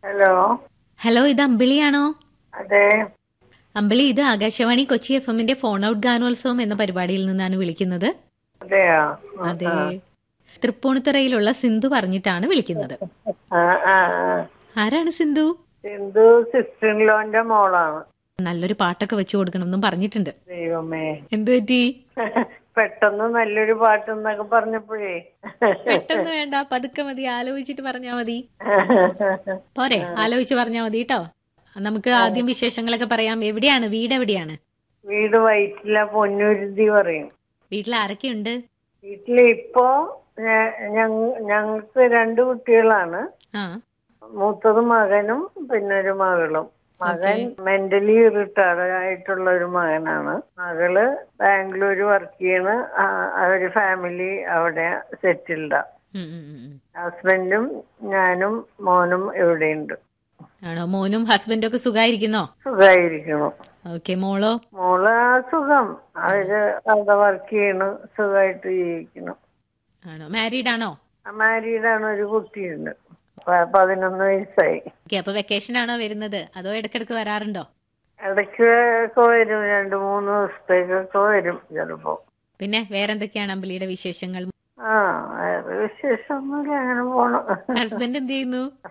Hello hello ഇത് അമ്പിളിയാണോ അതെ അമ്പിളി ഇത് ആകാശവാണി കൊച്ചി എഫ് എമ്മിന്റെ ഫോൺ ഔട്ട് ഗാനോത്സവം എന്ന പരിപാടിയിൽ നിന്നാണ് വിളിക്കുന്നത് അതെയോ അതെ തൃപ്പൂണിത്തുറയിലുള്ള സിന്ധു പറഞ്ഞിട്ടാണ് വിളിക്കുന്നത് ആ ആ ആ. ആരാണ് സിന്ധു സിന്ധു സിസ്റ്റർ ലോന്റെ മോളാണ് നല്ലൊരു പാട്ടൊക്കെ വെച്ചു കൊടുക്കണമെന്നും പറഞ്ഞിട്ടുണ്ട് ദൈവമേ എന്തു പറ്റി പെട്ടെന്ന് നല്ലൊരു പാട്ട് എന്നൊക്കെ പറഞ്ഞപ്പോഴേ പെട്ടെന്ന് വേണ്ട പതുക്കെ മതി ആലോചിച്ചിട്ട് പറഞ്ഞാ മതി പോരെ ആലോചിച്ച് പറഞ്ഞാ മതി കേട്ടോ നമുക്ക് ആദ്യം വിശേഷങ്ങളൊക്കെ പറയാം എവിടെയാണ് വീട് എവിടെയാണ് വീട് വയറ്റില്ല പൊന്നുരുതി പറയും വീട്ടിൽ ആരൊക്കെയുണ്ട് വീട്ടില് ഇപ്പോ ഞ- ഞങ്ങ- ഞങ്ങൾക്ക് രണ്ട് കുട്ടികളാണ് ആ മൂത്തത് മകനും പിന്നെ ഒരു മകളും മകൻ മെന്റലി റിട്ടയർഡ് ആയിട്ടുള്ള ഒരു മകനാണ് മകള് ബാംഗ്ലൂര് വർക്ക് ചെയ്യണ് ആ- അവര് ഫാമിലി അവിടെ സെറ്റിൽഡാ ഉം, ഉം, ഉം, ഉം. ഹസ്ബൻഡും ഞാനും മോനും ഇവിടെയുണ്ട് ആണോ മോനും ഹസ്ബൻഡും ഒക്കെ സുഖമായിരിക്കുന്നോ സുഖമായിരിക്കണം ഓക്കെ മോളോ മോള് ആ സുഖം അവര് അവിടെ വർക്ക് ചെയ്യണു സുഖമായിട്ട് ജീവിക്കണം ആണോ മാരീഡ് ആണോ മാരീഡാണ് ഒരു കുട്ടിയുണ്ട് പ- പതിനൊന്ന് വയസ്സായി ഓക്കെ അപ്പൊ വെക്കേഷൻ ആണോ വരുന്നത് അതോ ഇടക്കിടക്ക് വരാറുണ്ടോ ഇടയ്ക്ക് ഒക്കെ വരും രണ്ട് മൂന്ന് ദിവസത്തേക്കൊക്കെ വരും ചിലപ്പോ പിന്നെ വേറെന്തൊക്കെയാണ് അമ്പിളിയുടെ വിശേഷങ്ങൾ ആ വേറെ വിശേഷമൊന്നുമില്ല അങ്ങനെ പോണം ഹസ്ബൻഡ് എന്ത് ചെയ്യുന്നു